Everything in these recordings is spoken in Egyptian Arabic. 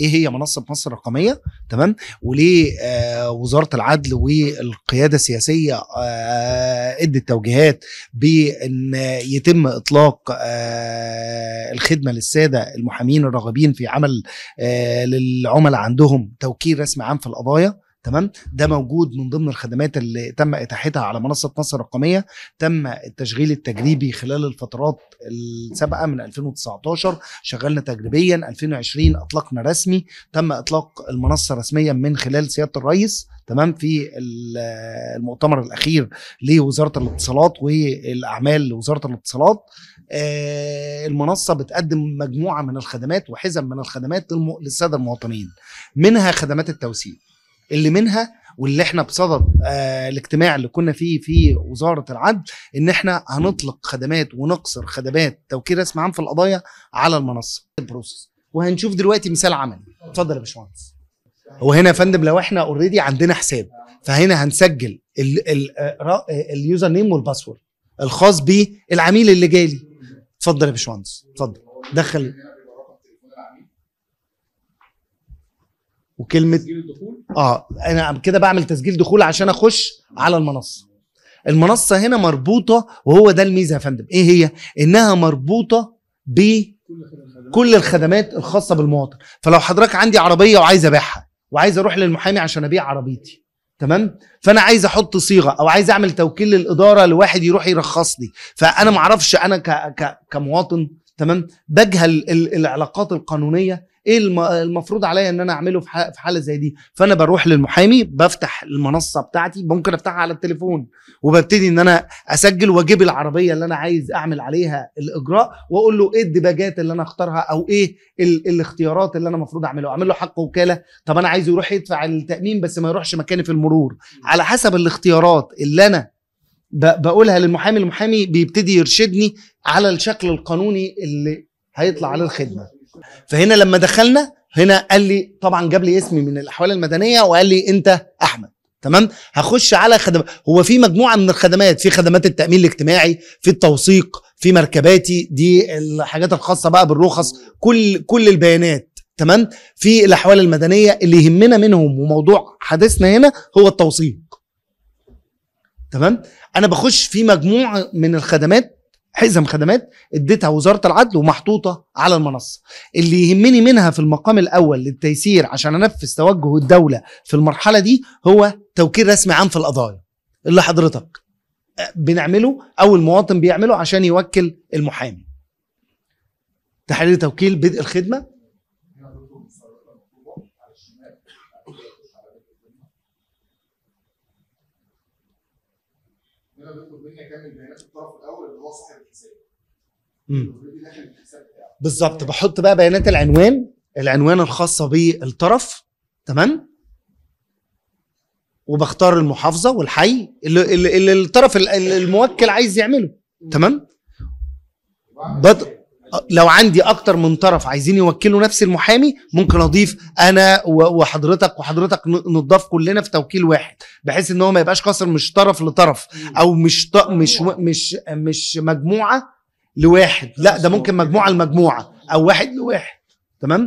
ايه هي منصه مصر الرقميه تمام وليه آه وزاره العدل والقياده السياسيه آه ادت توجيهات بان يتم اطلاق آه الخدمه للساده المحامين الراغبين في عمل آه للعملاء عندهم توكيل رسمي عام في القضايا تمام ده موجود من ضمن الخدمات اللي تم اتاحتها على منصه مصر الرقميه تم التشغيل التجريبي خلال الفترات السابقه من 2019 شغلنا تجريبيا 2020 اطلقنا رسمي تم اطلاق المنصه رسميا من خلال سياده الرئيس تمام في المؤتمر الاخير لوزاره الاتصالات والاعمال لوزاره الاتصالات آه المنصه بتقدم مجموعه من الخدمات وحزم من الخدمات للساده المواطنين منها خدمات التوثيق اللي منها واللي احنا بصدد آه الاجتماع اللي كنا فيه في وزاره العدل ان احنا هنطلق خدمات ونقصر خدمات توكيل رسمي عام في القضايا على المنصه البروسيس وهنشوف دلوقتي مثال عملي اتفضل يا باشمهندس هو هنا يا فندم لو احنا اوريدي عندنا حساب فهنا هنسجل اليوزر نيم والباسورد الخاص بالعميل اللي جالي اتفضل يا باشمهندس اتفضل دخل وكلمه اه انا كده بعمل تسجيل دخول عشان اخش على المنصه المنصه هنا مربوطه وهو ده الميزه يا فندم ايه هي انها مربوطه بكل الخدمات الخاصه بالمواطن فلو حضرتك عندي عربيه وعايز ابيعها وعايز اروح للمحامي عشان ابيع عربيتي تمام فانا عايز احط صيغه او عايز اعمل توكيل للاداره لواحد يروح يرخص لي فانا ما اعرفش انا ك ك كمواطن تمام بجهل العلاقات القانونيه ايه المفروض عليا ان انا اعمله في حاله زي دي فانا بروح للمحامي بفتح المنصه بتاعتي ممكن افتحها على التليفون وببتدي ان انا اسجل واجيب العربيه اللي انا عايز اعمل عليها الاجراء واقول له ايه الدباجات اللي انا اختارها او ايه ال الاختيارات اللي انا المفروض اعمله اعمل له حق وكاله طب انا عايزه يروح يدفع التامين بس ما يروحش مكاني في المرور على حسب الاختيارات اللي انا بقولها للمحامي المحامي بيبتدي يرشدني على الشكل القانوني اللي هيطلع عليه الخدمه فهنا لما دخلنا هنا قال لي طبعا جاب لي اسمي من الاحوال المدنيه وقال لي انت احمد تمام هخش على خدمات هو في مجموعه من الخدمات في خدمات التامين الاجتماعي في التوثيق في مركباتي دي الحاجات الخاصه بقى بالرخص كل كل البيانات تمام في الاحوال المدنيه اللي يهمنا منهم وموضوع حديثنا هنا هو التوثيق تمام انا بخش في مجموعه من الخدمات حزم خدمات اديتها وزاره العدل ومحطوطه على المنصه اللي يهمني منها في المقام الاول للتيسير عشان انفذ توجه الدوله في المرحله دي هو توكيل رسمي عام في القضايا اللي حضرتك بنعمله او المواطن بيعمله عشان يوكل المحامي تحرير توكيل بدء الخدمه هنا بيطلب مني اكمل بيانات الطرف الاول اللي هو صاحب الحساب مم. اوريدي داخل الحساب بتاعه بالظبط بحط بقى بيانات العنوان العنوان الخاصه بالطرف تمام وبختار المحافظه والحي اللي, اللي, اللي الطرف ال- ال- الموكل عايز يعمله تمام بد... لو عندي اكتر من طرف عايزين يوكلوا نفس المحامي ممكن اضيف انا و- وحضرتك وحضرتك ن- نضاف كلنا في توكيل واحد بحيث ان هو ما يبقاش قاصر مش طرف لطرف او مش ط... مش مش مش مجموعه لواحد لا ده ممكن مجموعه لمجموعه او واحد لواحد تمام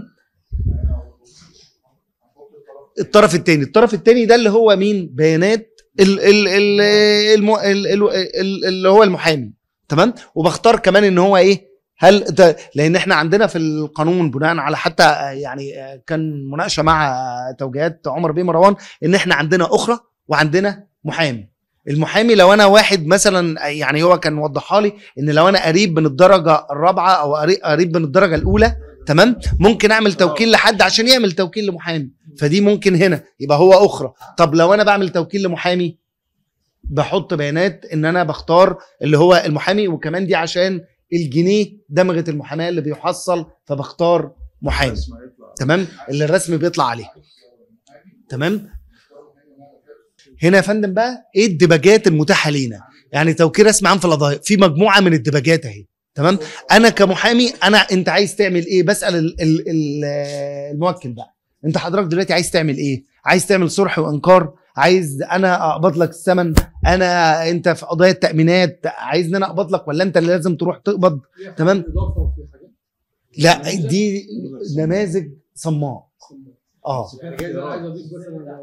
الطرف الثاني الطرف الثاني ده اللي هو مين بيانات ال ال ال الم ال ال ال اللي هو المحامي تمام وبختار كمان ان هو ايه هل ده لان احنا عندنا في القانون بناء على حتى يعني كان مناقشه مع توجيهات عمر بيه مروان ان احنا عندنا اخرى وعندنا محامي المحامي لو انا واحد مثلا يعني هو كان وضحها لي ان لو انا قريب من الدرجه الرابعه او قري- قريب من الدرجه الاولى تمام ممكن اعمل توكيل لحد عشان يعمل توكيل لمحامي فدي ممكن هنا يبقى هو اخرى طب لو انا بعمل توكيل لمحامي بحط بيانات ان انا بختار اللي هو المحامي وكمان دي عشان الجنيه دمغه المحاماه اللي بيحصل فبختار محامي تمام اللي الرسم بيطلع عليه تمام هنا يا فندم بقى ايه الدباجات المتاحه لينا يعني توكيل رسم عام في القضايا في مجموعه من الدباجات اهي تمام انا كمحامي انا انت عايز تعمل ايه بسال ال ال ال الموكل بقى انت حضرتك دلوقتي عايز تعمل ايه عايز تعمل صلح وانكار عايز انا اقبض لك الثمن انا انت في قضايا التامينات عايز ان انا اقبض لك ولا انت اللي لازم تروح تقبض تمام. اضافه وفي حاجات لا دي نماذج صماء اه يعني جايز انا عايز اضيف مثلا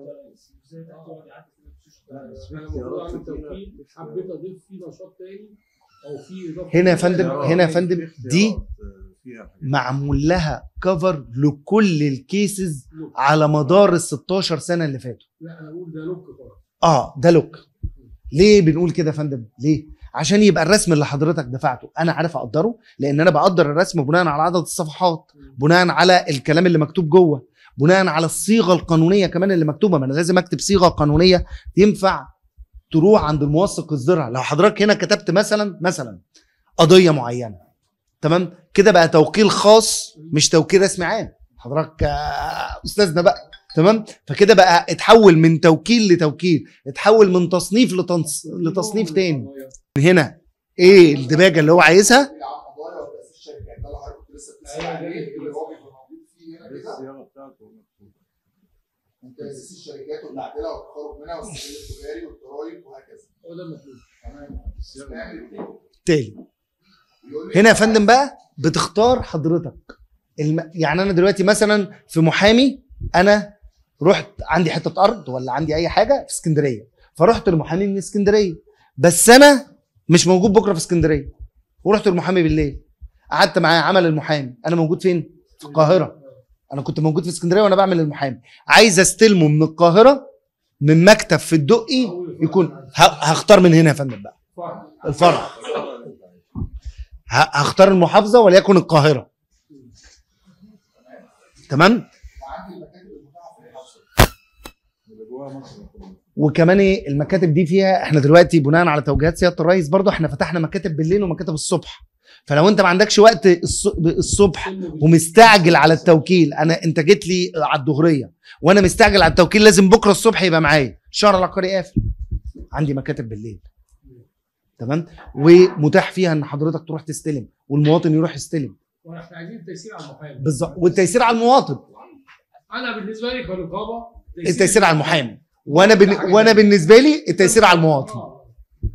انا المفروض اعمل توكيل حبيت اضيف فيه نشاط تاني او في اضافه هنا يا فندم هنا يا فندم دي فيها الحاجات معمول لها كفر لكل الكيسز على مدار ال 16 سنه اللي فاتوا لا انا بقول ده لوك طبعا اه ده لوك ليه بنقول كده يا فندم ليه عشان يبقى الرسم اللي حضرتك دفعته انا عارف اقدره لان انا بقدر الرسم بناء على عدد الصفحات بناء على الكلام اللي مكتوب جوه بناء على الصيغه القانونيه كمان اللي مكتوبه ما انا لازم اكتب صيغه قانونيه ينفع تروح عند الموثق يصدرها لو حضرتك هنا كتبت مثلا مثلا قضيه معينه تمام كده بقى توكيل خاص مش توكيل رسمي عام حضرتك آه، استاذنا بقى تمام فكده بقى اتحول من توكيل لتوكيل اتحول من تصنيف لتنص... لتصنيف تاني من هنا ايه الدباجه اللي هو عايزها في عن قضايا وتاسيس شركات ده اللي حضرتك كنت لسه بتسال أيوة، ده عليه اللي اللي هو بيبقى موجود فيه هنا كده الصياغه بتاعته مكتوبه تاسيس الشركات والتعديلها والتخرج منها والسجل التجاري والضرايب وهكذا هو ده المطلوب تمام نعمل ايه؟ تاني يقول لي هنا يا فندم بقى بتختار حضرتك الم... يعني انا دلوقتي مثلا في محامي انا رحت عندي حته ارض ولا عندي اي حاجه في اسكندريه فرحت لمحامي من اسكندريه بس انا مش موجود بكره في اسكندريه ورحت للمحامي بالليل قعدت معاه عمل المحامي انا موجود فين في القاهره انا كنت موجود في اسكندريه وانا بعمل المحامي عايز استلمه من القاهره من مكتب في الدقي يكون ه... هختار من هنا يا فندم بقى فرق. الفرع ه- هختار المحافظه وليكن القاهره تمام وعندي المكاتب المتاحه في المحافظه اللي جواها مصر كلها. وكمان ايه المكاتب دي فيها احنا دلوقتي بناء على توجيهات سياده الرئيس برضه احنا فتحنا مكاتب بالليل ومكاتب الصبح فلو انت ما عندكش وقت الص- الصبح ومستعجل على التوكيل انا انت جيت لي على الظهريه وانا مستعجل على التوكيل لازم بكره الصبح يبقى معايا الشهر العقاري قافل عندي مكاتب بالليل تمام ومتاح فيها ان حضرتك تروح تستلم والمواطن يروح يستلم واحنا عايزين تيسير على المحامي بالظبط والتيسير على المواطن انا بالنسبه لي كنقابه التيسير على المحامي وانا بن... وانا بالنسبه لي التيسير على المواطن آه.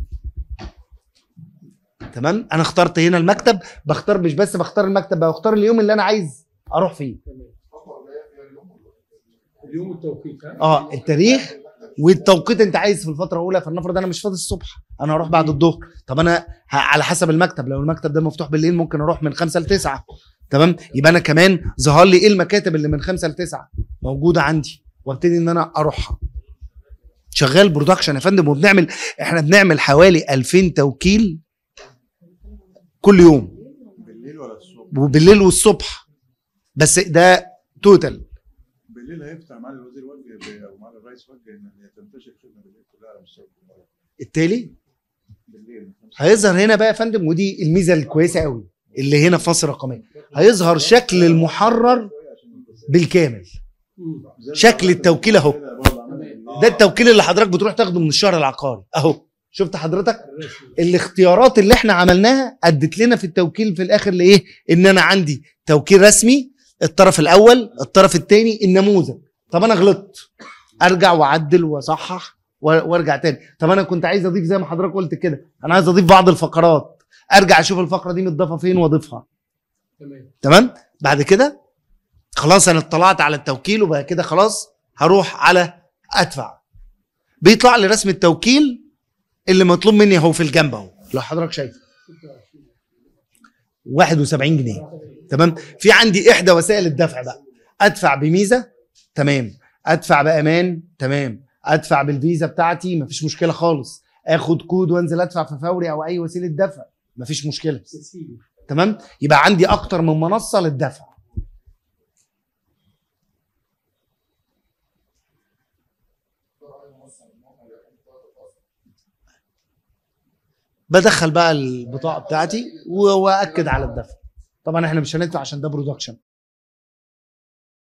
تمام انا اخترت هنا المكتب بختار مش بس بختار المكتب بختار اليوم اللي انا عايز اروح فيه تمام الخطوه الجايه فيها اليوم اليوم التوقيت ها اه التاريخ والتوقيت انت عايز في الفتره الاولى فلنفرض انا مش فاضي الصبح انا هروح بعد الظهر طب انا ه- على حسب المكتب لو المكتب ده مفتوح بالليل ممكن اروح من خمسة لتسعة تمام يبقى انا كمان ظهر لي ايه المكاتب اللي من خمسة لتسعة موجوده عندي وابتدي ان انا اروحها شغال برودكشن يا فندم وبنعمل احنا بنعمل حوالي 2000 توكيل كل يوم بالليل ولا الصبح وبالليل والصبح بس ده توتال بالليل هيفتح معالي الوزير وجه ب- او معالي الرئيس وجه ان هي تنتشر خدمه بالليل كلها على مستوى الجمهوريه التالي بالليل من خمسة هيظهر هنا بقى يا فندم ودي الميزه الكويسه قوي اللي هنا في مصر الرقميه هيظهر شكل المحرر بالكامل مم. شكل التوكيل اهو ده التوكيل اللي حضرتك بتروح تاخده من الشهر العقاري اهو شفت حضرتك الرسمي الاختيارات اللي احنا عملناها ادت لنا في التوكيل في الاخر لايه ان انا عندي توكيل رسمي الطرف الاول الطرف الثاني النموذج طب انا غلطت ارجع واعدل واصحح و- وارجع تاني طب انا كنت عايز اضيف زي ما حضرتك قلت كده انا عايز اضيف بعض الفقرات ارجع اشوف الفقره دي متضافه فين واضيفها تمام تمام بعد كده خلاص انا اطلعت على التوكيل وبعد كده خلاص هروح على ادفع بيطلع لي رسم التوكيل اللي مطلوب مني اهو في الجنب اهو لو حضرتك شايف 71 جنيه تمام في عندي احدى وسائل الدفع بقى ادفع بميزه تمام ادفع بامان تمام ادفع بالفيزا بتاعتي مفيش مشكله خالص اخد كود وانزل ادفع في فوري او اي وسيله دفع مفيش مشكله تسهيل تمام يبقى عندي اكتر من منصه للدفع بدخل بقى البطاقه بتاعتي و- واكد على الدفع طبعا احنا مش هندفع عشان ده برودكشن